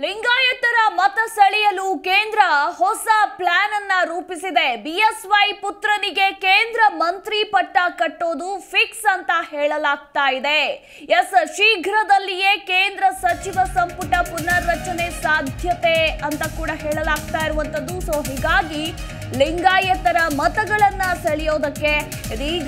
ಲಿಂಗಾಯತರ ಮತ ಸೆಳೆಯಲು ಕೇಂದ್ರ ಹೊಸ ಪ್ಲಾನ್ ಅನ್ನ ರೂಪಿಸಿದೆ ಬಿಎಸ್ವೈ ಪುತ್ರನಿಗೆ ಕೇಂದ್ರ ಮಂತ್ರಿ ಪಟ್ಟ ಕಟ್ಟೋದು ಫಿಕ್ಸ್ ಅಂತ ಹೇಳಲಾಗ್ತಾ ಇದೆ ಎಸ್ ಶೀಘ್ರದಲ್ಲಿಯೇ ಕೇಂದ್ರ ಸಚಿವ ಸಂಪುಟ ಪುನರ್ರಚನೆ ಸಾಧ್ಯತೆ ಅಂತ ಕೂಡ ಹೇಳಲಾಗ್ತಾ ಇರುವಂತದ್ದು ಸೊ ಹೀಗಾಗಿ ಲಿಂಗಾಯತರ ಮತಗಳನ್ನ ಸೆಳೆಯೋದಕ್ಕೆ ಇದೀಗ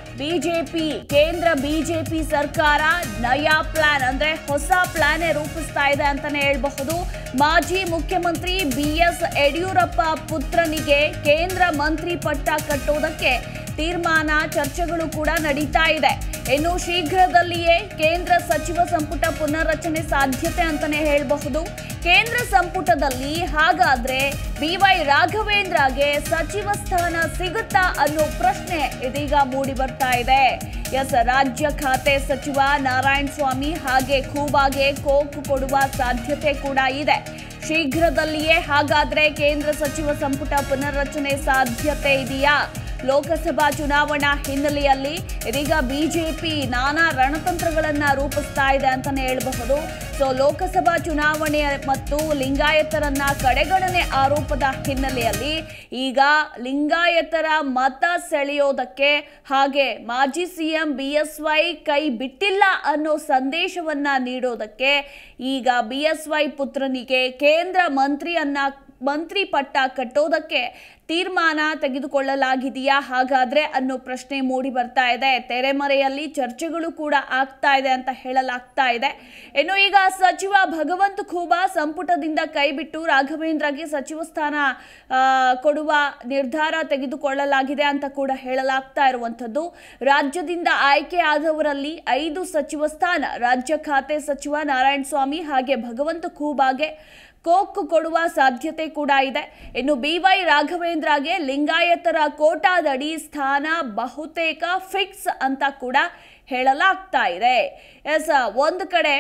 ಬಿಜೆಪಿ ಕೇಂದ್ರ ಬಿಜೆಪಿ ಸರ್ಕಾರ ನಯಾ ಪ್ಲಾನ್ ಅಂದ್ರೆ ಹೊಸ ಪ್ಲಾನ್ ರೂಪಿಸ್ತಾ ಇದೆ ಅಂತಾನೆ ಹೇಳ್ಬಹುದು ಮಾಜಿ ಮುಖ್ಯಮಂತ್ರಿ ಬಿ ಎಸ್ ಯಡಿಯೂರಪ್ಪ ಪುತ್ರನಿಗೆ ಕೇಂದ್ರ ಮಂತ್ರಿ ಪಟ್ಟ ಕಟ್ಟೋದಕ್ಕೆ ತೀರ್ಮಾನ ಚರ್ಚೆಗಳು ಕೂಡ ನಡೀತಾ ಇದೆ ಇನ್ನು ಶೀಘ್ರದಲ್ಲಿಯೇ ಕೇಂದ್ರ ಸಚಿವ ಸಂಪುಟ ಪುನರ್ರಚನೆ ಸಾಧ್ಯತೆ ಅಂತಾನೆ ಹೇಳಬಹುದು ಕೇಂದ್ರ ಸಂಪುಟದಲ್ಲಿ ಹಾಗಾದ್ರೆ ಬಿ ವೈ ರಾಘವೇಂದ್ರಗೆ ಸಚಿವ ಸ್ಥಾನ ಸಿಗುತ್ತಾ ಅನ್ನೋ ಪ್ರಶ್ನೆ ಇದೀಗ ಮೂಡಿ ಬರ್ತಾ ಇದೆ ಎಸ್ ರಾಜ್ಯ ಖಾತೆ ಸಚಿವ ನಾರಾಯಣ ಸ್ವಾಮಿ ಹಾಗೆ ಖೂಬಾಗೆ ಕೋಕ್ ಕೊಡುವ ಸಾಧ್ಯತೆ ಕೂಡ ಇದೆ ಶೀಘ್ರದಲ್ಲಿಯೇ ಹಾಗಾದ್ರೆ ಕೇಂದ್ರ ಸಚಿವ ಸಂಪುಟ ಪುನರ್ರಚನೆ ಸಾಧ್ಯತೆ ಇದೆಯಾ ಲೋಕಸಭಾ ಚುನಾವಣಾ ಹಿನ್ನೆಲೆಯಲ್ಲಿ ಇದೀಗ ಬಿಜೆಪಿ ನಾನಾ ರಣತಂತ್ರಗಳನ್ನ ರೂಪಿಸ್ತಾ ಇದೆ ಅಂತಾನೆ ಹೇಳಬಹುದು ಸೊ ಲೋಕಸಭಾ ಚುನಾವಣೆ ಮತ್ತು ಲಿಂಗಾಯತರನ್ನ ಕಡೆಗಣನೆ ಆರೋಪದ ಹಿನ್ನೆಲೆಯಲ್ಲಿ ಈಗ ಲಿಂಗಾಯತರ ಮತ ಸೆಳೆಯೋದಕ್ಕೆ ಹಾಗೆ ಮಾಜಿ ಸಿಎಂ ಬಿ ಎಸ್ ವೈ ಕೈ ಬಿಟ್ಟಿಲ್ಲ ಅನ್ನೋ ಸಂದೇಶವನ್ನ ನೀಡೋದಕ್ಕೆ ಈಗ ಬಿ ಎಸ್ ವೈ ಪುತ್ರನಿಗೆ ಕೇಂದ್ರ ಮಂತ್ರಿಯನ್ನ ಮಂತ್ರಿ ಪಟ್ಟ ಕಟ್ಟೋದಕ್ಕೆ ತೀರ್ಮಾನ ತೆಗೆದುಕೊಳ್ಳಲಾಗಿದೆಯಾ ಹಾಗಾದ್ರೆ ಅನ್ನೋ ಪ್ರಶ್ನೆ ಮೂಡಿ ಬರ್ತಾ ಇದೆ ತೆರೆಮರೆಯಲ್ಲಿ ಚರ್ಚೆಗಳು ಕೂಡ ಆಗ್ತಾ ಇದೆ ಅಂತ ಹೇಳಲಾಗ್ತಾ ಇದೆ ಇನ್ನು ಈಗ ಸಚಿವ ಭಗವಂತ ಖೂಬಾ ಸಂಪುಟದಿಂದ ಕೈಬಿಟ್ಟು ರಾಘವೇಂದ್ರಗೆ ಸಚಿವ ಸ್ಥಾನ ಆ, ಕೊಡುವ ನಿರ್ಧಾರ ತೆಗೆದುಕೊಳ್ಳಲಾಗಿದೆ ಅಂತ ಕೂಡ ಹೇಳಲಾಗ್ತಾ ಇರುವಂಥದ್ದು ರಾಜ್ಯದಿಂದ ಆಯ್ಕೆ ಆದವರಲ್ಲಿ ಐದು ಸಚಿವ ಸ್ಥಾನ ರಾಜ್ಯ ಖಾತೆ ಸಚಿವ ನಾರಾಯಣ ಸ್ವಾಮಿ ಹಾಗೆ ಭಗವಂತ ಖೂಬಾಗೆ ಕೋಕ್ ಕೊಡುವ ಸಾಧ್ಯತೆ ಕೂಡ ಇದೆ ಇನ್ನು ಬಿ ವೈ ರಾಘವೇಂದ್ರಗೆ ಲಿಂಗಾಯತರ ಕೋಟಾದಡಿ ಸ್ಥಾನ ಬಹುತೇಕ ಫಿಕ್ಸ್ ಅಂತ ಕೂಡ ಹೇಳಲಾಗ್ತಾ ಇದೆ ಎಸ್ ಒಂದು ಕಡೆ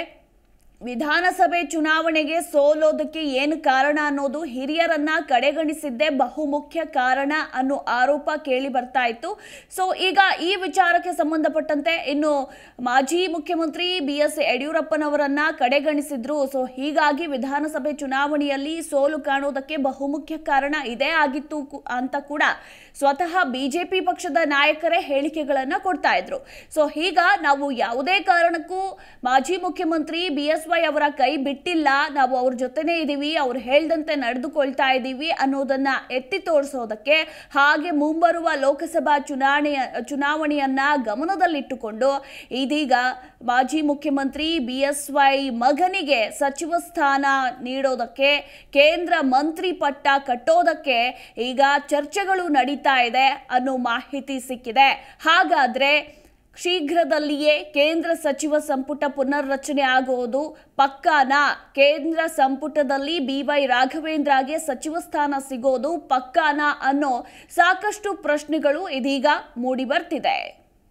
ವಿಧಾನಸಭೆ ಚುನಾವಣೆಗೆ ಸೋಲೋದಕ್ಕೆ ಏನು ಕಾರಣ ಅನ್ನೋದು ಹಿರಿಯರನ್ನ ಕಡೆಗಣಿಸಿದ್ದೇ ಬಹುಮುಖ್ಯ ಕಾರಣ ಅನ್ನೋ ಆರೋಪ ಕೇಳಿ ಬರ್ತಾ ಇತ್ತು ಸೊ ಈಗ ಈ ವಿಚಾರಕ್ಕೆ ಸಂಬಂಧಪಟ್ಟಂತೆ ಇನ್ನು ಮಾಜಿ ಮುಖ್ಯಮಂತ್ರಿ ಬಿ ಎಸ್ ಯಡಿಯೂರಪ್ಪನವರನ್ನ ಕಡೆಗಣಿಸಿದ್ರು ಸೊ ಹೀಗಾಗಿ ವಿಧಾನಸಭೆ ಚುನಾವಣೆಯಲ್ಲಿ ಸೋಲು ಕಾಣೋದಕ್ಕೆ ಬಹುಮುಖ್ಯ ಕಾರಣ ಇದೇ ಆಗಿತ್ತು ಕು- ಅಂತ ಕೂಡ ಸ್ವತಃ ಬಿಜೆಪಿ ಪಕ್ಷದ ನಾಯಕರೇ ಹೇಳಿಕೆಗಳನ್ನ ಕೊಡ್ತಾ ಇದ್ರು ಸೊ ಈಗ ನಾವು ಯಾವುದೇ ಕಾರಣಕ್ಕೂ ಮಾಜಿ ಮುಖ್ಯಮಂತ್ರಿ ಬಿ ಎಸ್ ವೈ ಅವರ ಕೈ ಬಿಟ್ಟಿಲ್ಲ ನಾವು ಅವ್ರ ಜೊತೆನೇ ಇದ್ದೀವಿ ಅವ್ರು ಹೇಳ್ದಂತೆ ನಡೆದುಕೊಳ್ತಾ ಇದ್ದೀವಿ ಅನ್ನೋದನ್ನ ಎತ್ತಿ ತೋರಿಸೋದಕ್ಕೆ ಹಾಗೆ ಮುಂಬರುವ ಲೋಕಸಭಾ ಚುನಾವಣೆಯ ಚುನಾವಣೆಯನ್ನ ಗಮನದಲ್ಲಿಟ್ಟುಕೊಂಡು ಇದೀಗ ಮಾಜಿ ಮುಖ್ಯಮಂತ್ರಿ ಬಿ ಎಸ್ ವೈ ಮಗನಿಗೆ ಸಚಿವ ಸ್ಥಾನ ನೀಡೋದಕ್ಕೆ ಕೇಂದ್ರ ಮಂತ್ರಿ ಪಟ್ಟ ಕಟ್ಟೋದಕ್ಕೆ ಈಗ ಚರ್ಚೆಗಳು ನಡೀತಾ ಇದೆ ಅನ್ನೋ ಮಾಹಿತಿ ಸಿಕ್ಕಿದೆ ಹಾಗಾದ್ರೆ ಶೀಘ್ರದಲ್ಲಿಯೇ ಕೇಂದ್ರ ಸಚಿವ ಸಂಪುಟ ಪುನರ್ರಚನೆ ಆಗುವುದು ಪಕ್ಕಾನ ಕೇಂದ್ರ ಸಂಪುಟದಲ್ಲಿ ಬಿ ವೈ ರಾಘವೇಂದ್ರಗೆ ಸಚಿವ ಸ್ಥಾನ ಸಿಗೋದು ಪಕ್ಕಾನ ಅನ್ನೋ ಸಾಕಷ್ಟು ಪ್ರಶ್ನೆಗಳು ಇದೀಗ ಮೂಡಿ ಬರ್ತಿದೆ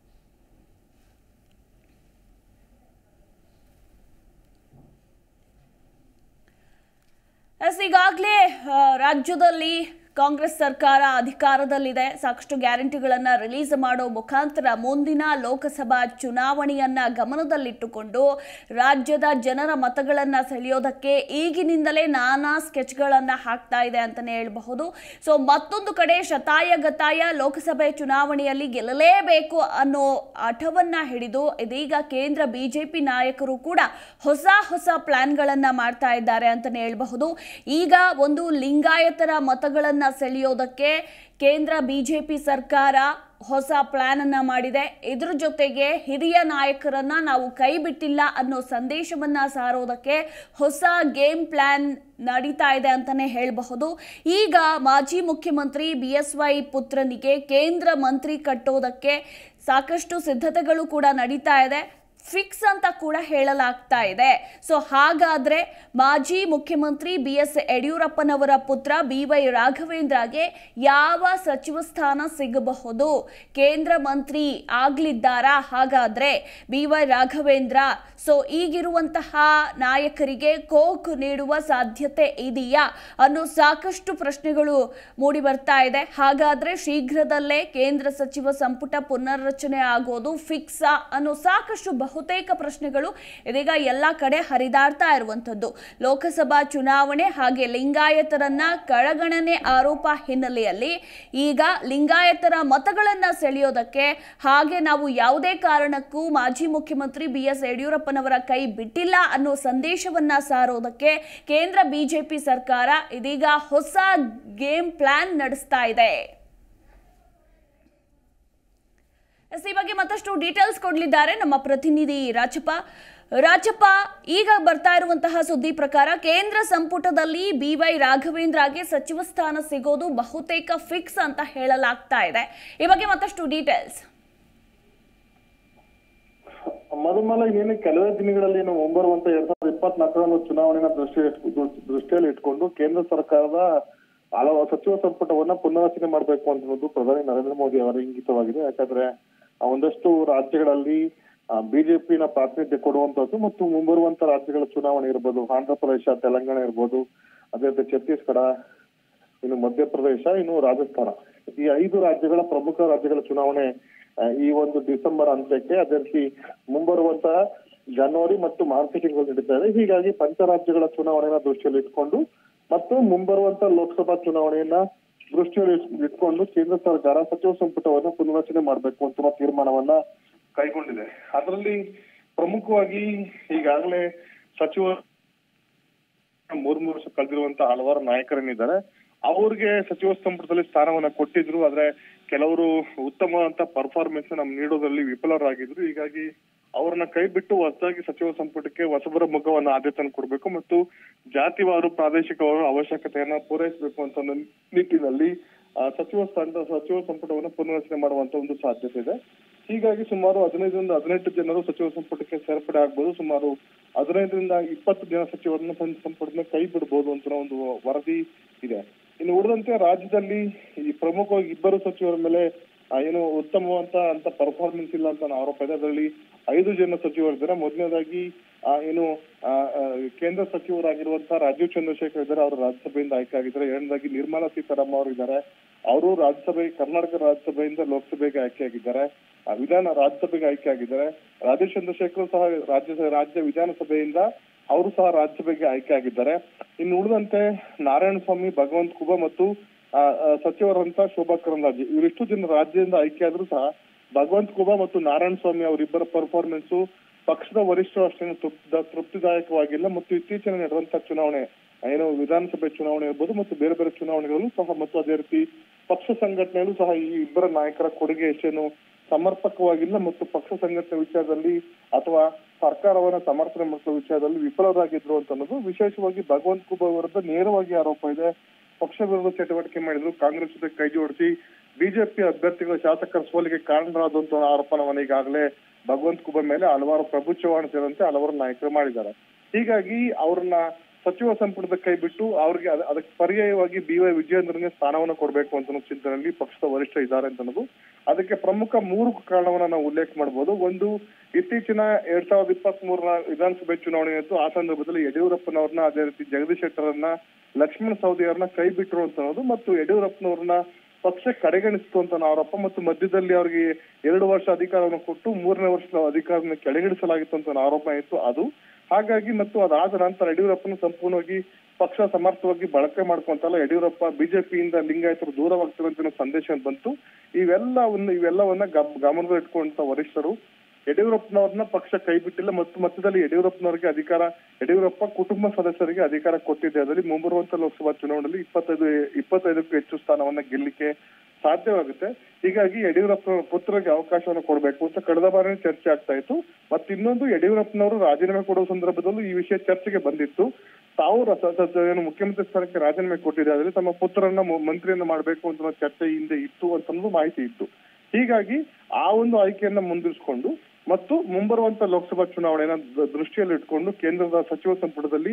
ಎಸ್ ಈಗಾಗಲೇ ಆ, ರಾಜ್ಯದಲ್ಲಿ ಕಾಂಗ್ರೆಸ್ ಸರ್ಕಾರ ಅಧಿಕಾರದಲ್ಲಿದೆ ಸಾಕಷ್ಟು ಗ್ಯಾರಂಟಿಗಳನ್ನು ರಿಲೀಸ್ ಮಾಡೋ ಮುಖಾಂತರ ಮುಂದಿನ ಲೋಕಸಭಾ ಚುನಾವಣೆಯನ್ನ ಗಮನದಲ್ಲಿಟ್ಟುಕೊಂಡು ರಾಜ್ಯದ ಜನರ ಮತಗಳನ್ನು ಸೆಳೆಯೋದಕ್ಕೆ ಈಗಿನಿಂದಲೇ ನಾನಾ ಸ್ಕೆಚ್ಗಳನ್ನು ಹಾಕ್ತಾ ಇದೆ ಅಂತಲೇ ಹೇಳಬಹುದು ಸೊ ಮತ್ತೊಂದು ಕಡೆ ಶತಾಯ ಗತಾಯ ಲೋಕಸಭೆ ಚುನಾವಣೆಯಲ್ಲಿ ಗೆಲ್ಲಲೇಬೇಕು ಅನ್ನೋ ಹಠವನ್ನ ಹಿಡಿದು ಇದೀಗ ಕೇಂದ್ರ ಬಿಜೆಪಿ ನಾಯಕರು ಕೂಡ ಹೊಸ ಹೊಸ ಪ್ಲಾನ್ಗಳನ್ನ ಮಾಡ್ತಾ ಇದ್ದಾರೆ ಅಂತಲೇ ಹೇಳಬಹುದು ಈಗ ಒಂದು ಲಿಂಗಾಯತರ ಮತಗಳನ್ನ ಸೆಳೆಯೋದಕ್ಕೆ ಕೇಂದ್ರ ಬಿಜೆಪಿ ಸರ್ಕಾರ ಹೊಸ ಪ್ಲಾನ್ ಅನ್ನ ಮಾಡಿದೆ ಇದ್ರ ಜೊತೆಗೆ ಹಿರಿಯ ನಾಯಕರನ್ನ ನಾವು ಕೈ ಬಿಟ್ಟಿಲ್ಲ ಅನ್ನೋ ಸಂದೇಶವನ್ನ ಸಾರೋದಕ್ಕೆ ಹೊಸ ಗೇಮ್ ಪ್ಲಾನ್ ನಡೀತಾ ಇದೆ ಅಂತಾನೆ ಹೇಳಬಹುದು ಈಗ ಮಾಜಿ ಮುಖ್ಯಮಂತ್ರಿ ಬಿ ಎಸ್ ವೈ ಪುತ್ರನಿಗೆ ಕೇಂದ್ರ ಮಂತ್ರಿ ಕಟ್ಟೋದಕ್ಕೆ ಸಾಕಷ್ಟು ಸಿದ್ಧತೆಗಳು ಕೂಡ ನಡೀತಾ ಇದೆ ಫಿಕ್ಸ್ ಅಂತ ಕೂಡ ಹೇಳಲಾಗ್ತಾ ಇದೆ ಸೊ ಹಾಗಾದ್ರೆ ಮಾಜಿ ಮುಖ್ಯಮಂತ್ರಿ ಬಿ ಎಸ್ ಯಡಿಯೂರಪ್ಪನವರ ಪುತ್ರ ಬಿ ವೈ ರಾಘವೇಂದ್ರಗೆ ಯಾವ ಸಚಿವ ಸ್ಥಾನ ಸಿಗಬಹುದು ಕೇಂದ್ರ ಮಂತ್ರಿ ಆಗ್ಲಿದ್ದಾರಾ ಹಾಗಾದ್ರೆ ಬಿ ವೈ ರಾಘವೇಂದ್ರ ಸೊ ಈಗಿರುವಂತಹ ನಾಯಕರಿಗೆ ಕೋಕ್ ನೀಡುವ ಸಾಧ್ಯತೆ ಇದೆಯಾ ಅನ್ನೋ ಸಾಕಷ್ಟು ಪ್ರಶ್ನೆಗಳು ಮೂಡಿ ಬರ್ತಾ ಇದೆ ಹಾಗಾದ್ರೆ ಶೀಘ್ರದಲ್ಲೇ ಕೇಂದ್ರ ಸಚಿವ ಸಂಪುಟ ಪುನರ್ರಚನೆ ಆಗೋದು ಫಿಕ್ಸಾ ಅನ್ನೋ ಸಾಕಷ್ಟು ಬಹು ಬಹುತೇಕ ಪ್ರಶ್ನೆಗಳು ಇದೀಗ ಎಲ್ಲ ಕಡೆ ಹರಿದಾಡ್ತಾ ಇರುವಂಥದ್ದು ಲೋಕಸಭಾ ಚುನಾವಣೆ ಹಾಗೆ ಲಿಂಗಾಯತರನ್ನ ಕಳಗಣನೆ ಆರೋಪ ಹಿನ್ನೆಲೆಯಲ್ಲಿ ಈಗ ಲಿಂಗಾಯತರ ಮತಗಳನ್ನ ಸೆಳೆಯೋದಕ್ಕೆ ಹಾಗೆ ನಾವು ಯಾವುದೇ ಕಾರಣಕ್ಕೂ ಮಾಜಿ ಮುಖ್ಯಮಂತ್ರಿ ಬಿ ಎಸ್ ಯಡಿಯೂರಪ್ಪನವರ ಕೈ ಬಿಟ್ಟಿಲ್ಲ ಅನ್ನೋ ಸಂದೇಶವನ್ನ ಸಾರೋದಕ್ಕೆ ಕೇಂದ್ರ ಬಿಜೆಪಿ ಸರ್ಕಾರ ಇದೀಗ ಹೊಸ ಗೇಮ್ ಪ್ಲಾನ್ ನಡೆಸ್ತಾ ಇದೆ ಎಸ್, ಈ ಬಗ್ಗೆ ಮತ್ತಷ್ಟು ಡೀಟೇಲ್ಸ್ ಕೊಡಲಿದ್ದಾರೆ ನಮ್ಮ ಪ್ರತಿನಿಧಿ ರಾಜಪ್ಪ ರಾಜಪ್ಪ ಈಗ ಬರ್ತಾ ಇರುವಂತಹ ಸುದ್ದಿ ಪ್ರಕಾರ ಕೇಂದ್ರ ಸಂಪುಟದಲ್ಲಿ ಬಿ ವೈ ರಾಘವೇಂದ್ರಗೆ ಸಚಿವ ಸ್ಥಾನ ಸಿಗೋದು ಬಹುತೇಕ ಫಿಕ್ಸ್ ಅಂತ ಹೇಳಲಾಗ್ತಾ ಇದೆ ಈ ಬಗ್ಗೆ ಮತ್ತಷ್ಟು ಡೀಟೇಲ್ಸ್ ಮಧುಮಲ ಏನು ಕೆಲವೇ ದಿನಗಳಲ್ಲಿ ಏನು ಮುಂಬರುವಂತ ಎರಡ್ ಸಾವಿರದ ಇಪ್ಪತ್ನಾಲ್ಕರ ಚುನಾವಣೆನ ದೃಷ್ಟಿ ದೃಷ್ಟಿಯಲ್ಲಿ ಇಟ್ಕೊಂಡು ಕೇಂದ್ರ ಸರ್ಕಾರದ ಹಲವು ಸಚಿವ ಸಂಪುಟವನ್ನ ಪುನರ್ರಚನೆ ಮಾಡಬೇಕು ಅನ್ನೋದು ಪ್ರಧಾನಿ ನರೇಂದ್ರ ಮೋದಿ ಅವರ ಇಂಗಿತವಾಗಿದೆ ಯಾಕಂದ್ರೆ ಆ ಒಂದಷ್ಟು ರಾಜ್ಯಗಳಲ್ಲಿ ಬಿಜೆಪಿನ ಪ್ರಾತಿನಿಧ್ಯ ಕೊಡುವಂತದ್ದು ಮತ್ತು ಮುಂಬರುವಂತ ರಾಜ್ಯಗಳ ಚುನಾವಣೆ ಇರ್ಬೋದು ಆಂಧ್ರ ಪ್ರದೇಶ ತೆಲಂಗಾಣ ಇರ್ಬೋದು ಅದೇ ರೀತಿ ಛತ್ತೀಸ್ಗಢ ಇನ್ನು ಮಧ್ಯಪ್ರದೇಶ ಇನ್ನು ರಾಜಸ್ಥಾನ ಈ ಐದು ರಾಜ್ಯಗಳ ಪ್ರಮುಖ ರಾಜ್ಯಗಳ ಚುನಾವಣೆ ಆ, ಈ ಒಂದು ಡಿಸೆಂಬರ್ ಅಂತ್ಯಕ್ಕೆ ಅದೇ ರೀತಿ ಮುಂಬರುವಂತಹ ಜನವರಿ ಮತ್ತು ಮಾರ್ಚ್ ತಿಂಗಳು ನಡೀತಾರೆ ಹೀಗಾಗಿ ಪಂಚರಾಜ್ಯಗಳ ಚುನಾವಣೆನ ದೃಷ್ಟಿಯಲ್ಲಿ ಇಟ್ಕೊಂಡು ಮತ್ತು ಮುಂಬರುವಂತ ಲೋಕಸಭಾ ಚುನಾವಣೆಯನ್ನ ದೃಷ್ಟಿಯಲ್ಲಿ ಇಟ್- ಇಟ್ಕೊಂಡು ಕೇಂದ್ರ ಸರ್ಕಾರ ಸಚಿವ ಸಂಪುಟವನ್ನ ಪುನರ್ರಚನೆ ಮಾಡಬೇಕು ಅಂತ ತೀರ್ಮಾನವನ್ನ ಕೈಗೊಂಡಿದೆ ಅದರಲ್ಲಿ ಪ್ರಮುಖವಾಗಿ ಈಗಾಗಲೇ ಸಚಿವ ಮೂರ್ ಮೂರು ವರ್ಷ ಕಳೆದಿರುವಂತ ಹಲವಾರು ನಾಯಕರೇನಿದ್ದಾರೆ ಅವ್ರಿಗೆ ಸಚಿವ ಸಂಪುಟದಲ್ಲಿ ಸ್ಥಾನವನ್ನ ಕೊಟ್ಟಿದ್ರು ಆದ್ರೆ ಕೆಲವರು ಉತ್ತಮವಾದಂತ ಪರ್ಫಾರ್ಮೆನ್ಸ್ ನಮ್ ನೀಡೋದ್ರಲ್ಲಿ ವಿಫಲರಾಗಿದ್ರು ಹೀಗಾಗಿ ಅವ್ರನ್ನ ಕೈ ಬಿಟ್ಟು ಹೊಸದಾಗಿ ಸಚಿವ ಸಂಪುಟಕ್ಕೆ ಹೊಸಬರ ಮುಖವನ್ನ ಆದ್ಯತೆಯನ್ನು ಕೊಡಬೇಕು ಮತ್ತು ಜಾತಿವಾರು ಪ್ರಾದೇಶಿಕವಾರು ಅವಶ್ಯಕತೆಯನ್ನ ಪೂರೈಸಬೇಕು ಅಂತ ಒಂದು ನಿಟ್ಟಿನಲ್ಲಿ ಆ, ಸಚಿವ ಸ್ಥಾನದ ಸಚಿವ ಸಂಪುಟವನ್ನು ಪುನರ್ರಚನೆ ಮಾಡುವಂತ ಒಂದು ಸಾಧ್ಯತೆ ಇದೆ ಹೀಗಾಗಿ ಸುಮಾರು ಹದಿನೈದರಿಂದ ಹದಿನೆಂಟು ಜನರು ಸಚಿವ ಸಂಪುಟಕ್ಕೆ ಸೇರ್ಪಡೆ ಆಗ್ಬೋದು ಸುಮಾರು ಹದಿನೈದರಿಂದ ಇಪ್ಪತ್ತು ಜನ ಸಚಿವರನ್ನ ಸಂ- ಸಂಪುಟದಿಂದ ಕೈ ಬಿಡಬಹುದು ಅಂತ ಒಂದು ವರದಿ ಇದೆ ಇನ್ನು ಉಳಿದಂತೆ ರಾಜ್ಯದಲ್ಲಿ ಈ ಪ್ರಮುಖವಾಗಿ ಇಬ್ಬರು ಸಚಿವರ ಮೇಲೆ ಆ, ಏನು ಉತ್ತಮವಂತ ಅಂತ ಪರ್ಫಾರ್ಮೆನ್ಸ್ ಇಲ್ಲ ಅಂತ ಅನ್ನೋ ಆರೋಪ ಇದೆ ಅದರಲ್ಲಿ ಐದು ಜನ ಸಚಿವರಿದ್ದಾರೆ ಮೊದಲನೇದಾಗಿ ಆ, ಏನು ಆ, ಆ, ಕೇಂದ್ರ ಸಚಿವರಾಗಿರುವಂತಹ ರಾಜೀವ್ ಚಂದ್ರಶೇಖರ್ ಇದ್ದಾರೆ ಅವರು ರಾಜ್ಯಸಭೆಯಿಂದ ಆಯ್ಕೆ ಆಗಿದ್ದಾರೆ ಎರಡನೇದಾಗಿ ನಿರ್ಮಲಾ ಸೀತಾರಾಮನ್ ಅವರು ಇದ್ದಾರೆ ಅವರು ರಾಜ್ಯಸಭೆ ಕರ್ನಾಟಕ ರಾಜ್ಯಸಭೆಯಿಂದ ಲೋಕಸಭೆಗೆ ಆಯ್ಕೆ ಆಗಿದ್ದಾರೆ ಆ, ವಿಧಾನ ರಾಜ್ಯಸಭೆಗೆ ಆಯ್ಕೆ ಆಗಿದ್ದಾರೆ ರಾಜೀವ್ ಚಂದ್ರಶೇಖರ್ ಸಹ ರಾಜ್ಯ ರಾಜ್ಯ ವಿಧಾನಸಭೆಯಿಂದ ಅವರು ಸಹ ರಾಜ್ಯಸಭೆಗೆ ಆಯ್ಕೆ ಆಗಿದ್ದಾರೆ ಇನ್ನು ಉಳಿದಂತೆ ನಾರಾಯಣ ಸ್ವಾಮಿ ಭಗವಂತ್ ಕುಬಾ ಮತ್ತು ಆ, ಆ, ಸಚಿವರಂತ ಶೋಭಾ ಕರಂದ್ಲಾಜೆ ಇವರಿಷ್ಟು ಜನ ರಾಜ್ಯದಿಂದ ಆಯ್ಕೆ ಆದ್ರೂ ಸಹ ಭಗವಂತ್ ಕುಬಾ ಮತ್ತು ನಾರಾಯಣ ಸ್ವಾಮಿ ಅವರಿಬ್ಬರ ಪರ್ಫಾರ್ಮೆನ್ಸ್ ಪಕ್ಷದ ವರಿಷ್ಠರು ಅಷ್ಟೇನು ತೃಪ್ತ- ತೃಪ್ತಿದಾಯಕವಾಗಿಲ್ಲ ಮತ್ತು ಇತ್ತೀಚಿನ ನಡೆದಂತ ಚುನಾವಣೆ ಏನು ವಿಧಾನಸಭೆ ಚುನಾವಣೆ ಇರ್ಬೋದು ಮತ್ತು ಬೇರೆ ಬೇರೆ ಚುನಾವಣೆಗಳಲ್ಲೂ ಸಹ ಮತ್ತು ಅದೇ ರೀತಿ ಪಕ್ಷ ಸಂಘಟನೆಯಲ್ಲೂ ಸಹ ಈ ಇಬ್ಬರ ನಾಯಕರ ಕೊಡುಗೆ ಎಷ್ಟೇನು ಸಮರ್ಪಕವಾಗಿಲ್ಲ ಮತ್ತು ಪಕ್ಷ ಸಂಘಟನೆ ವಿಚಾರದಲ್ಲಿ ಅಥವಾ ಸರ್ಕಾರವನ್ನ ಸಮರ್ಥನೆ ಮಾಡುವ ವಿಚಾರದಲ್ಲಿ ವಿಫಲರಾಗಿದ್ರು ಅಂತ ಅನ್ನೋದು ವಿಶೇಷವಾಗಿ ಭಗವಂತ್ ಕುಬಾ ವಿರುದ್ಧ ನೇರವಾಗಿ ಆರೋಪ ಇದೆ ಪಕ್ಷ ವಿರೋಧ ಚಟುವಟಿಕೆ ಮಾಡಿದ್ರು ಕಾಂಗ್ರೆಸ್ ಜೊತೆ ಕೈ ಜೋಡಿಸಿ ಬಿಜೆಪಿ ಅಭ್ಯರ್ಥಿಗಳ ಶಾಸಕರ ಸೋಲಿಗೆ ಕಾರಣರಾದಂತ ಆರೋಪನವನ್ನ ಈಗಾಗಲೇ ಭಗವಂತ್ ಕುಬಾ ಮೇಲೆ ಹಲವಾರು ಪ್ರಭು ಚವ್ಹಾಣ್ ಸೇರಿದಂತೆ ಹಲವಾರು ನಾಯಕರು ಮಾಡಿದ್ದಾರೆ ಹೀಗಾಗಿ ಅವ್ರನ್ನ ಸಚಿವ ಸಂಪುಟದ ಕೈ ಬಿಟ್ಟು ಅವ್ರಿಗೆ ಅದ- ಅದಕ್ಕೆ ಪರ್ಯಾಯವಾಗಿ ಬಿ ವೈ ವಿಜಯೇಂದ್ರನಿಗೆ ಸ್ಥಾನವನ್ನು ಕೊಡಬೇಕು ಅಂತ ಅನ್ನೋ ಚಿಂತನೆಯಲ್ಲಿ ಪಕ್ಷದ ವರಿಷ್ಠ ಇದ್ದಾರೆ ಅಂತ ಅನ್ನೋದು ಅದಕ್ಕೆ ಪ್ರಮುಖ ಮೂರು ಕಾರಣವನ್ನ ನಾವು ಉಲ್ಲೇಖ ಮಾಡಬಹುದು ಒಂದು ಇತ್ತೀಚಿನ ಎರಡ್ ಸಾವಿರದ ಇಪ್ಪತ್ತ್ ಮೂರರ ವಿಧಾನಸಭೆ ಚುನಾವಣೆ ಇತ್ತು ಆ ಸಂದರ್ಭದಲ್ಲಿ ಯಡಿಯೂರಪ್ಪನವ್ರನ್ನ ಅದೇ ರೀತಿ ಜಗದೀಶ್ ಶೆಟ್ಟರನ್ನ ಲಕ್ಷ್ಮಣ ಸವದಿಯವರನ್ನ ಕೈ ಬಿಟ್ಟರು ಅಂತ ಅನ್ನೋದು ಮತ್ತು ಯಡಿಯೂರಪ್ಪನವ್ರನ್ನ ಪಕ್ಷ ಕಡೆಗಣಿಸಿತು ಅಂತ ಅನ್ನೋ ಆರೋಪ ಮತ್ತು ಮಧ್ಯದಲ್ಲಿ ಅವರಿಗೆ ಎರಡು ವರ್ಷ ಅಧಿಕಾರವನ್ನು ಕೊಟ್ಟು ಮೂರನೇ ವರ್ಷದ ಅಧಿಕಾರವನ್ನು ಕೆಳಗಿಳಿಸಲಾಗಿತ್ತು ಅಂತ ಅನ್ನೋ ಆರೋಪ ಇತ್ತು ಅದು ಹಾಗಾಗಿ ಮತ್ತು ಅದಾದ ನಂತರ ಯಡಿಯೂರಪ್ಪನ ಸಂಪೂರ್ಣವಾಗಿ ಪಕ್ಷ ಸಮರ್ಥವಾಗಿ ಬಳಕೆ ಮಾಡ್ಕೊಂತಲ್ಲ ಯಡಿಯೂರಪ್ಪ ಬಿಜೆಪಿಯಿಂದ ಲಿಂಗಾಯತರು ದೂರವಾಗ್ತಿರೋ ಅನ್ನೋ ಸಂದೇಶ ಬಂತು ಇವೆಲ್ಲವನ್ನ ಇವೆಲ್ಲವನ್ನ ಗಮ್- ಗಮನದಲ್ಲಿ ಇಟ್ಕೊಂಡ ವರಿಷ್ಠರು ಯಡಿಯೂರಪ್ಪನವ್ರನ್ನ ಪಕ್ಷ ಕೈ ಬಿಟ್ಟಿಲ್ಲ ಮತ್ತು ಮಧ್ಯದಲ್ಲಿ ಯಡಿಯೂರಪ್ಪನವರಿಗೆ ಅಧಿಕಾರ ಯಡಿಯೂರಪ್ಪ ಕುಟುಂಬ ಸದಸ್ಯರಿಗೆ ಅಧಿಕಾರ ಕೊಟ್ಟಿದೆ ಅದರಲ್ಲಿ ಮುಂಬರುವಂತ ಲೋಕಸಭಾ ಚುನಾವಣೆಯಲ್ಲಿ ಇಪ್ಪತ್ತೈದು ಇಪ್ಪತ್ತೈದಕ್ಕೂ ಹೆಚ್ಚು ಸ್ಥಾನವನ್ನ ಗೆಲ್ಲಿಕ್ಕೆ ಸಾಧ್ಯವಾಗುತ್ತೆ ಹೀಗಾಗಿ ಯಡಿಯೂರಪ್ಪ ಪುತ್ರರಿಗೆ ಅವಕಾಶವನ್ನು ಕೊಡಬೇಕು ಅಂತ ಕಳೆದ ಬಾರಿನೇ ಚರ್ಚೆ ಆಗ್ತಾ ಇತ್ತು ಮತ್ತೆ ಇನ್ನೊಂದು ಯಡಿಯೂರಪ್ಪನವರು ರಾಜೀನಾಮೆ ಕೊಡುವ ಸಂದರ್ಭದಲ್ಲೂ ಈ ವಿಷಯ ಚರ್ಚೆಗೆ ಬಂದಿತ್ತು ತಾವು ರ- ಸ- ಸ- ಏನು ಮುಖ್ಯಮಂತ್ರಿ ಸ್ಥಾನಕ್ಕೆ ರಾಜೀನಾಮೆ ಕೊಟ್ಟಿದ್ದಾರೆ ತಮ್ಮ ಪುತ್ರರನ್ನ ಮು- ಮಂತ್ರಿಯನ್ನ ಮಾಡಬೇಕು ಅಂತ ಅನ್ನೋ ಚರ್ಚೆ ಹಿಂದೆ ಇತ್ತು ಅಂತ ಅನ್ನೋದು ಮಾಹಿತಿ ಇತ್ತು ಹೀಗಾಗಿ ಆ ಒಂದು ಆಯ್ಕೆಯನ್ನ ಮುಂದಿರಿಸಿಕೊಂಡು ಮತ್ತು ಮುಂಬರುವಂತ ಲೋಕಸಭಾ ಚುನಾವಣೆಯನ್ನ ದ- ದೃಷ್ಟಿಯಲ್ಲಿ ಇಟ್ಕೊಂಡು ಕೇಂದ್ರದ ಸಚಿವ ಸಂಪುಟದಲ್ಲಿ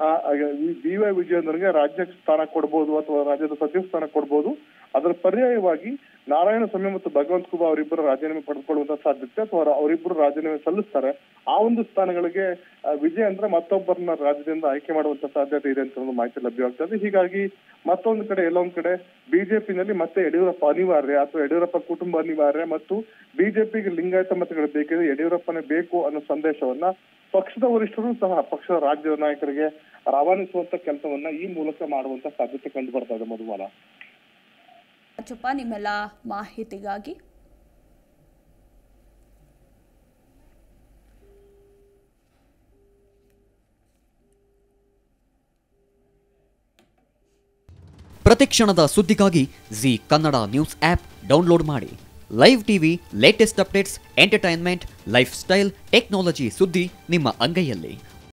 ಬಿ ವೈ ವಿಜಯೇಂದ್ರಗೆ ರಾಜ್ಯ ಸ್ಥಾನ ಕೊಡಬಹುದು ಅಥವಾ ರಾಜ್ಯದ ಸಚಿವ ಸ್ಥಾನ ಕೊಡಬಹುದು ಅದರ ಪರ್ಯಾಯವಾಗಿ ನಾರಾಯಣ ಸ್ವಾಮಿ ಮತ್ತು ಭಗವಂತ ಖೂಬಾ ಅವರಿಬ್ಬರು ರಾಜೀನಾಮೆ ಪಡೆದುಕೊಳ್ಳುವಂತ ಸಾಧ್ಯತೆ ಅಥವಾ ಅವರಿಬ್ಬರು ರಾಜೀನಾಮೆ ಸಲ್ಲಿಸ್ತಾರೆ ಆ ಒಂದು ಸ್ಥಾನಗಳಿಗೆ ಆ, ವಿಜಯ್ ಅಂದ್ರೆ ಮತ್ತೊಬ್ಬರನ್ನ ರಾಜ್ಯದಿಂದ ಆಯ್ಕೆ ಮಾಡುವಂತ ಸಾಧ್ಯತೆ ಇದೆ ಅಂತ ಒಂದು ಮಾಹಿತಿ ಲಭ್ಯವಾಗ್ತದೆ ಹೀಗಾಗಿ ಮತ್ತೊಂದು ಕಡೆ ಎಲ್ಲೊಂದ್ ಕಡೆ ಬಿಜೆಪಿನಲ್ಲಿ ಮತ್ತೆ ಯಡಿಯೂರಪ್ಪ ಅನಿವಾರ್ಯ ಅಥವಾ ಯಡಿಯೂರಪ್ಪ ಕುಟುಂಬ ಅನಿವಾರ್ಯ ಮತ್ತು ಬಿಜೆಪಿಗೆ ಲಿಂಗಾಯತ ಮತಗಳು ಬೇಕಿದ್ರೆ ಯಡಿಯೂರಪ್ಪನೇ ಬೇಕು ಅನ್ನೋ ಸಂದೇಶವನ್ನ ಪಕ್ಷದ ವರಿಷ್ಠರು ಸಹ ಪಕ್ಷದ ರಾಜ್ಯ ನಾಯಕರಿಗೆ ರವಾನಿಸುವಂತ ಕೆಲಸವನ್ನ ಈ ಮೂಲಕ ಮಾಡುವಂತ ಸಾಧ್ಯತೆ ಕಂಡು ಬರ್ತಾ ಇದೆ ಮಧುಮಾಲ ರಾಜಪ್ಪ ನಿಮ್ಮೆಲ್ಲ ಮಾಹಿತಿಗಾಗಿ ಪ್ರತಿಕ್ಷಣದ ಸುದ್ದಿಗಾಗಿ Zee Kannada news app download ಮಾಡಿ live TV latest updates entertainment lifestyle technology ಸುದ್ದಿ ನಿಮ್ಮ ಅಂಗೈಯಲ್ಲಿ